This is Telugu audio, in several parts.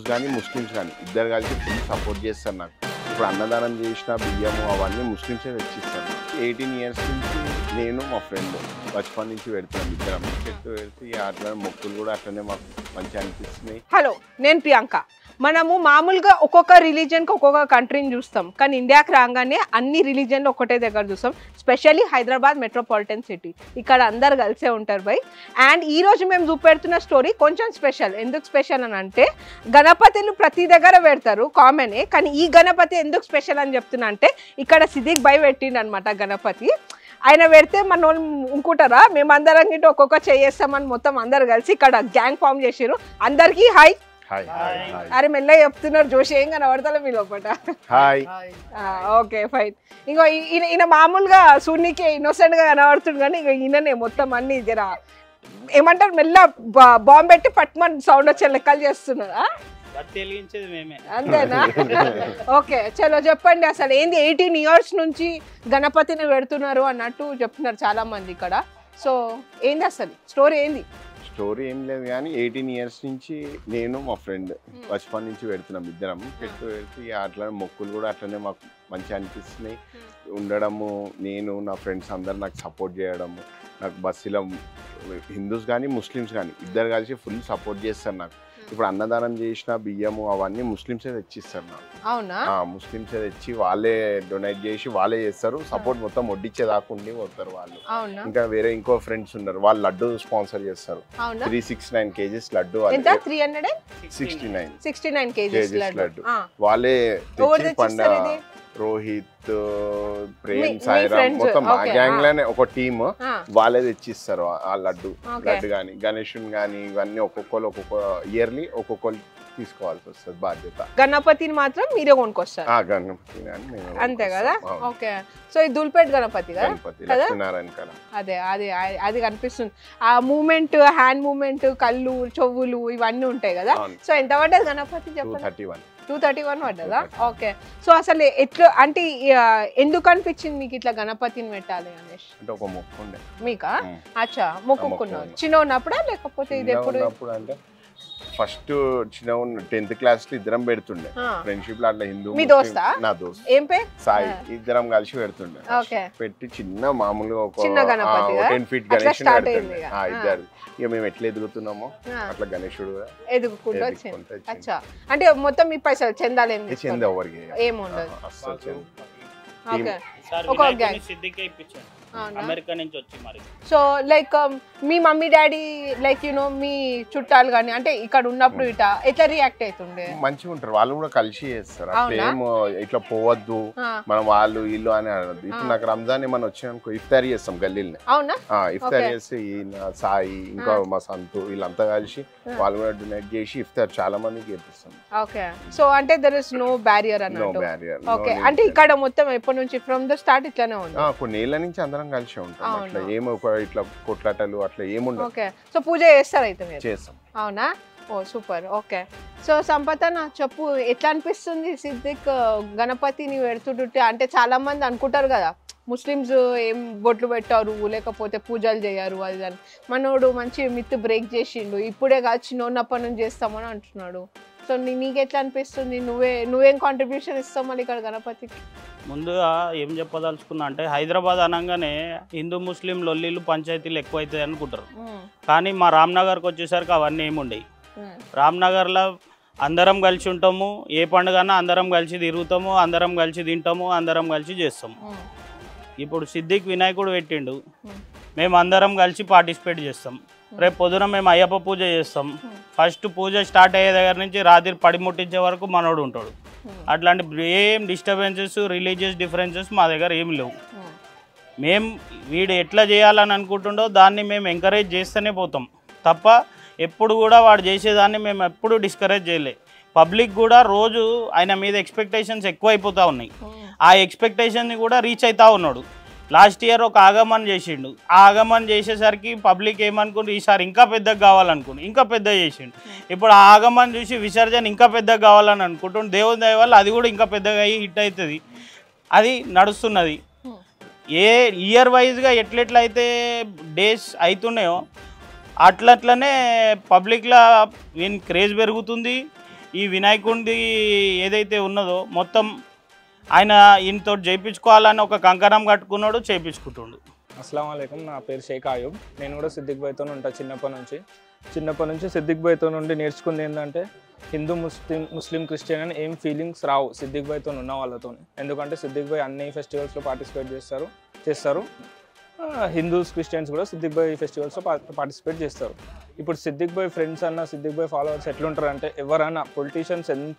హిందూస్ కానీ ముస్లిమ్స్ కానీ ఇద్దరు కలిసి ఫుల్ సపోర్ట్ చేస్తారు నాకు ఇప్పుడు అన్నదానం చేసిన బియ్యము అవన్నీ ముస్లిమ్సే తెచ్చిస్తారు ఎయిటీన్ ఇయర్స్ నుంచి నేను మా ఫ్రెండ్ బచ్పన్ నుంచి పెడుతున్నాం ఇద్దరం చెట్టు పెడితే ఇక అట్లా మొక్కులు కూడా అట్లనే మాకు మంచిగా అనిపిస్తున్నాయి హలో నేను ప్రియాంక మనము మామూలుగా ఒక్కొక్క రిలీజియన్కి ఒక్కొక్క కంట్రీని చూస్తాం కానీ ఇండియాకి రాగానే అన్ని రిలీజియన్లు ఒకటే దగ్గర చూస్తాం స్పెషల్లీ హైదరాబాద్ మెట్రోపాలిటన్ సిటీ ఇక్కడ అందరు కలిసే ఉంటారు బై అండ్ ఈ రోజు మేము చూపెడుతున్న స్టోరీ కొంచెం స్పెషల్ ఎందుకు స్పెషల్ అని అంటే గణపతిలు ప్రతి దగ్గర పెడతారు కామనే కానీ ఈ గణపతి ఎందుకు స్పెషల్ అని చెప్తున్నా అంటే ఇక్కడ సిద్దిక్ బై పెట్టిండు అనమాట గణపతి ఆయన పెడితే మన వాళ్ళు అనుకుంటారా మేమందరం గిట్ట ఒక్కొక్క చేస్తామని మొత్తం అందరు కలిసి ఇక్కడ గ్యాంగ్ ఫామ్ చేసారు అందరికీ హాయ్ హాయ్ హాయ్ హాయ్ అరే మెల్లగా చెప్తున్నారు జోషి ఏం కనబడతా మీ లోపల హాయ్ ఓకే ఫైన్ ఇంకో ఈ- ఈయన ఈయన మామూలుగా సూర్యునికి ఇన్నోసెంట్ గా కనబడుతుంది కానీ ఇక ఈయననే మొత్తం అన్ని జర ఏమంటారు మెల్ల బా- బాంబు పెట్టి పట్టుమని సౌండ్ వచ్చే లెక్కలు చేస్తున్నారా బట్టి వెలిగించేది మేమే అంతేనా ఓకే చలో చెప్పండి అసలు ఏంది ఎయిటీన్ ఇయర్స్ నుంచి గణపతిని పెడుతున్నారు అన్నట్టు చెప్తున్నారు చాలా మంది ఇక్కడ సో ఏంది అసలు స్టోరీ ఏంది స్టోరీ ఏం లేదు కానీ ఎయిటీన్ ఇయర్స్ నుంచి నేను మా ఫ్రెండ్ బచ్పన్ నుంచి పెడుతున్నాం ఇద్దరం పెట్టు పెడితే ఇక అట్లనే మొక్కులు కూడా అట్లనే మాకు మంచిగా అనిపిస్తున్నాయి ఉండడము నేను నా ఫ్రెండ్స్ అందరు నాకు సపోర్ట్ చేయడము నాకు బస్సులో హిందూస్ కానీ ముస్లిమ్స్ కానీ ఇద్దరు కలిసి ఫుల్ సపోర్ట్ చేస్తారు నాకు ఇప్పుడు అన్నదానం చేసిన బియ్యము అవన్నీ ముస్లిమ్సే తెచ్చిస్తారు నాకు అవునా ఆ, ముస్లిమ్సే తెచ్చి వాళ్ళే డొనేట్ చేసి వాళ్ళే చేస్తారు సపోర్ట్ మొత్తం వడ్డిచ్చేదాకా ఉండి పోతారు వాళ్ళు అవునా ఇంకా వేరే ఇంకో ఫ్రెండ్స్ ఉన్నారు వాళ్ళు లడ్డు స్పాన్సర్ చేస్తారు అవునా three six nine kgs laddu ఎంత three hundred sixty nine sixty nine kgs kgs laddu laddu ఆ. వాళ్ళే ఎవరు తెచ్చి పండ తెచ్చిస్తారు ఇది? రోహిత్ మీ- ప్రేమ్ మీ సాయిరామ్ friends, మొత్తం ఆ okay, గ్యాంగ్ ఆ. లోనే ఒక టీమ్ ఆ, వాళ్ళే తెచ్చిస్తారు ఆ- ఆ లడ్డు Okay. లడ్డు కానీ గణేషుని కానీ ఇవన్నీ ఒక్కొక్కరు ఒక్కొక్క ఇయర్లీ ఒక్కొక్కరు తీసుకోవాల్సి వస్తుంది బాధ్యత గణపతిని మాత్రం మీరే కొనుక్కొస్తారు ఆ గణపతి కానీ మేము అంతే కదా అవును. ఓకే సో ఈ దుల్పేట్ గణపతి కదా గణపతి కదా? లక్ష్మీనారాయణ కదా అదే అది అది- అది కనిపిస్తుంది ఆ మూమెంట్ హ్యాండ్ మూమెంట్ కళ్ళు చెవులు ఇవన్నీ ఉంటాయి కదా అవును సో ఎంత పడ్డది గణపతి టూ చెప్పండి thirty one two thirty one పడ్డదా 231. ఓకే సో అసలు ఎట్లా అంటే ఆ, ఎందుకు అనిపించింది మీకు ఇట్లా గణపతిని పెట్టాలి అనేసి అంటే ఒక మొక్కు ఉండే మీకా ఉమ్. అచ్చా మొక్కుకున్నావు మొక్కు. చిన్న ఉన్నప్పుడా లేకపోతే ఇది చిన్నగా ఎప్పుడు ఉన్నప్పుడు అంటే ఫస్ట్ చిన్న ఉన్న టెన్త్ క్లాస్ లో ఇద్దరం పెడుతుండే ఆ, ఫ్రెండ్షిప్ లో అట్లా హిందూ మీ ముస్లిం- దోస్తా? నా దోస్త్ ఏం పే సాయి ఆ. ఇద్దరం కలిసి పెడుతుండే ఓకే పెట్టి చిన్న మామూలుగా ఒక చిన్న గణపతిగా? టెన్ ఫీట్ అట్లా గణేష్ start అయింది ఇక. ఆ. ఇద్దరు ఇక మేము ఎట్లా ఎదుగుతున్నామో ఆ, అట్లా గణేశుడు కూడా ఎదుగుకుంటూ వచ్చింది ఎదుగుకుంటూ వచ్చింది. అచ్చా అంటే మొత్తం మీ పైసలు చెందాలి ఏం ఇది చెంది ఎవరికి ఏముండదు అస్సలు చెంది ఓకే సార్ ఒక వినాయకుడిని gang. సిద్ధికే ఇప్పించాను అవునా అమెరికా నుంచి వచ్చి మరి so like me mummy daddy like you know me చుట్టాలు కానీ అంటే ఇక్కడ ఉన్నప్పుడు ఇట ఎట్లా రియాక్ట్ అవుతుండే మంచిగా ఉంటారు వాళ్ళు కూడా కలిసి చేస్తారు అట్లా అవునా? ఏం ఇట్లా పోవద్దు ఆ, మనం వాళ్ళు వీళ్ళు అని అనదు ఇప్పుడు ఆ. నాకు రంజాన్ ఏమన్నా వచ్చినానుకో ఇఫ్తారీ చేస్తాం గల్లీల్ని అవునా ఆ, ఇఫ్తార్ Okay. చేసి ఈయన సాయి ఇంకా మా సంతు వీళ్ళంతా కలిసి ఆ. వాళ్ళు కూడా డొనేట్ చేసి ఇఫ్తార్ చాలా మందికి చేపిస్తాం ఓకే సో అంటే there is no barrier no అన్నట్టు బ్యారియర్ ఓకే అంటే ఇక్కడ మొత్తం ఎప్పటి నుంచి ఫ్రమ్ ద స్టార్ట్ ఇట్లానే ఉంది కొన్ని ఏళ్ళ నుంచి అందరం కలిసి ఉంటాం అవును. అట్లా ఏమి ఒక ఇట్లా కొట్లాటలు అట్లా ఏముండవు ఓకే సో పూజ చేస్తారు అయితే మీరు చేస్తాం అవునా ఓ సూపర్ ఓకే సో సంపతన చెప్పు ఎట్లా అనిపిస్తుంది సిద్దిక్ గణపతిని పెడుతుంటే అంటే చాలా మంది అనుకుంటారు కదా ముస్లిమ్స్ ఏం బొట్లు పెట్టారు లేకపోతే పూజలు చేయరు అది అని మనోడు మంచి మిత్ బ్రేక్ చేసిండు ఇప్పుడే కాదు చిన్నప్పటి నుంచి చేస్తామని అంటున్నాడు సో నీ నీకు ఎట్లా అనిపిస్తుంది నువ్వే నువ్వేం కాంట్రిబ్యూషన్ ఇస్తావు మళ్ళీ ఇక్కడ గణపతికి ముందుగా ఏం చెప్పదలుచుకున్నా అంటే హైదరాబాద్ అనగానే హిందూ ముస్లిం లొల్లీలు పంచాయతీలు ఎక్కువ అవుతాయి అనుకుంటారు కానీ మా రామ్నగర్కి వచ్చేసరికి అవన్నీ ఏముండయి రామ్నగర్లో అందరం కలిసి ఉంటాము ఏ పండుగనా అందరం కలిసి తిరుగుతాము అందరం కలిసి తింటాము అందరం కలిసి చేస్తాము ఇప్పుడు సిద్దిక్ వినాయకుడు పెట్టిండు మేము అందరం కలిసి పార్టిసిపేట్ చేస్తాం రేపు పొద్దున మేము అయ్యప్ప పూజ చేస్తాం ఫస్ట్ పూజ స్టార్ట్ అయ్యే దగ్గర నుంచి రాత్రి పడి ముట్టించే వరకు మనోడు ఉంటాడు అట్లాంటి ఏం డిస్టర్బెన్సెస్ రిలీజియస్ డిఫరెన్సెస్ మా దగ్గర ఏం లేవు మేము వీడు ఎట్లా చేయాలని అనుకుంటుండో దాన్ని మేము ఎంకరేజ్ చేస్తూనే పోతాం తప్ప ఎప్పుడు కూడా వాడు చేసేదాన్ని మేము ఎప్పుడు డిస్కరేజ్ చేయలే పబ్లిక్ కూడా రోజు ఆయన మీద ఎక్స్పెక్టేషన్స్ ఎక్కువ అయిపోతూ ఉన్నాయి ఆ ఎక్స్పెక్టేషన్ని కూడా రీచ్ అవుతా ఉన్నాడు లాస్ట్ ఇయర్ ఒక ఆగమన్ చేసిండు ఆ ఆగమన్ చేసేసరికి పబ్లిక్ ఏమనుకుంటు ఈసారి ఇంకా పెద్దగా కావాలనుకుంటు ఇంకా పెద్ద చేసిండు ఇప్పుడు ఆ ఆగమన్ చూసి విసర్జన ఇంకా పెద్దగా కావాలని అనుకుంటుండు దేవుని దయ వల్ల అది కూడా ఇంకా పెద్దగా అయ్యి హిట్ అవుతుంది అది నడుస్తున్నది ఏ ఇయర్ వైజ్గా ఎట్లెట్లయితే డేస్ అవుతున్నాయో అట్లట్లనే పబ్లిక్లో వీని క్రేజ్ పెరుగుతుంది ఈ వినాయకుడిది ఏదైతే ఉన్నదో మొత్తం ఆయన ఈయనతో చేయించుకోవాలని ఒక కంకణం కట్టుకున్నాడు చేయించుకుంటుండు అస్సలం అయికం నా పేరు షేక్ ఆయూబ్ నేను కూడా సిద్దిక్ భాయ్తో ఉంటా చిన్నప్పటి నుంచి చిన్నప్పటి నుంచి సిద్దిక్ భాయ్తో నుండి నేర్చుకుంది ఏంటంటే హిందూ ముస్లిం ముస్లిం క్రిస్టియన్ అని ఏం ఫీలింగ్స్ రావు సిద్దిక్ భాయ్తో ఉన్న వాళ్ళతో ఎందుకంటే సిద్దిక్ భాయ్ అన్ని ఫెస్టివల్స్లో పార్టిసిపేట్ చేస్తారు చేస్తారు ఆ, హిందూస్ క్రిస్టియన్స్ కూడా సిద్దిక్ భాయ్ ఫెస్టివల్స్లో పార్టిసిపేట్ చేస్తారు ఇప్పుడు సిద్దిక్ భాయ్ ఫ్రెండ్స్ అన్న సిద్దిక్ భాయ్ ఫాలోవర్స్ ఎట్లుంటారు అంటే ఎవరన్నా పొలిటీషియన్స్ ఎంత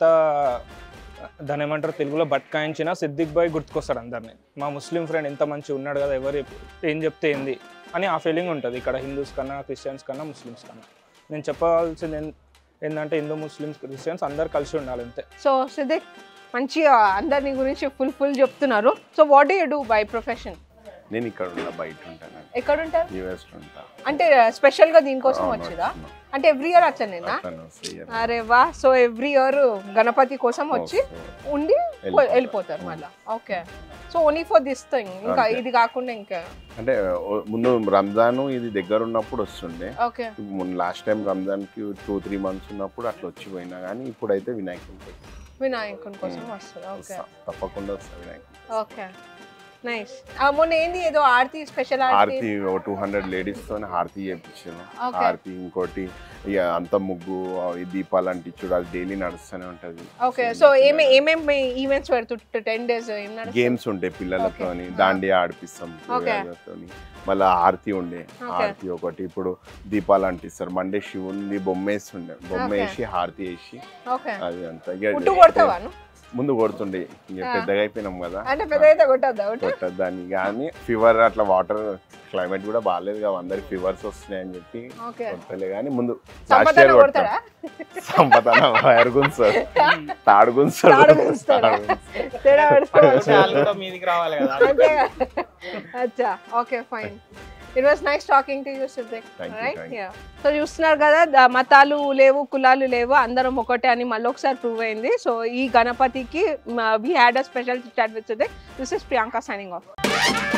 దాని ఏమంటారు తెలుగులో బట్కాయించినా సిద్దిక్ భాయ్ గుర్తుకొస్తారు అందరినీ మా ముస్లిం ఫ్రెండ్ ఎంత మంచి ఉన్నాడు కదా ఎవరు ఏం చెప్తే ఏంది అని ఆ ఫీలింగ్ ఉంటుంది ఇక్కడ హిందూస్ కన్నా క్రిస్టియన్స్ కన్నా ముస్లిమ్స్ కన్నా నేను చెప్పాల్సింది ఏం- ఏంటంటే హిందూ ముస్లిమ్స్ క్రిస్టియన్స్ అందరు కలిసి ఉండాలి అంతే సో సిద్దిక్ మంచిగా అందరిని గురించి ఫుల్ ఫుల్ చెప్తున్నారు so what you do by profession నేను ఇక్కడ ఉన్న బయట ఉంటాను ఎక్కడ ఉంటారు యూఎస్ ఉంటా అంటే స్పెషల్ గా దీనికోసం అవును, వచ్చిదా వచ్చిన. అంటే ఎవ్రీ ఇయర్ వచ్చానేనా అట్లనే వస్తాయి ఇయర్. అరే వా సో ఎవ్రీ ఇయర్ గణపతి కోసం వచ్చి వస్తాయి. ఉండి పో- వెళ్ళిపోతారు. వెళ్ళిపోతారు మళ్ళీ okay so only for this thing ఇంకా అంతే. ఇది కాకుండా ఇంకా అంటే ఓ- ముందు రంజాన్ ఇది దగ్గర ఉన్నప్పుడు వస్తుండే ఓకే ఇప్పుడు మొన్న లాస్ట్ టైం రంజాన్కి టూ త్రీ మంత్స్ ఉన్నప్పుడు అట్లా వచ్చిపోయినా కానీ ఇప్పుడైతే వినాయకుడికి వినాయకుని కోసం వస్తుంది ఓకే వస్తా. తప్పకుండా వస్తా వినాయకుడు ఓకే నైస్ మొన్న ఏంది ఏదో ఆర్తి స్పెషల్ ఆర్తి హారతి ఒక టూ హండ్రెడ్ లేడీస్ తోనే హారతి చేయించాను Okay. హారతి ఇంకోటి ఇక అంత ముగ్గు ఈ దీపాలు అంటించుడు అది డైలీ నడుస్తూనే ఉంటది ఓకే సో ఏమే ఏమేమి ఈవెంట్స్ పెడుతుంటే టెన్ డేస్ ఏం నడుస్తుంది? గేమ్స్ ఉంటాయి పిల్లలతోని Okay. దాండియా ఆడిపిస్తాం Okay. పిల్లలతోని మళ్ళీ హారతి ఉండే Okay. హారతి ఒకటి ఇప్పుడు దీపాలు అంటిస్తారు మండే శివుని బొమ్మ వేసి ఉండే బొమ్మ Okay. వేసి హారతి వేసి ఓకే అది అంతా ఇక పుట్టు కొడతావా నువ్వు? ముందు కొడుతుండే ఇక ఆ. పెద్దగా అయిపోయినాం కదా అంటే పెద్ద అయితే కొట్టద్దా ఒకటి కొట్టద్దు దాన్ని కానీ ఫీవర్ అట్లా వాటర్ క్లైమేట్ కూడా బాగాలేదు కదా అందరికి ఫీవర్స్ వస్తున్నాయి అని చెప్పి ఓకే కొట్టలే కానీ ముందు లాస్ట్ సంపదన ఇయర్ కొడతాడా సంపదన వైర్ గుంచాడు తాడు గుంచాడు తాడు గుంజుతాడా? తేడా పెడతావా? వాళ్ళు కూడా మీదికి రావాలి కదా అంతే అచ్చా okay fine it was nice talking to you Siddiq Thank you, right thank yeah so చూస్తున్నారు కదా ద- మతాలు లేవు కులాలు లేవు అందరం ఒకటే అని మళ్ళీ ఒకసారి ప్రూవ్ అయింది సో ఈ గణపతికి we had a special chat with Siddiq this is Priyanka signing of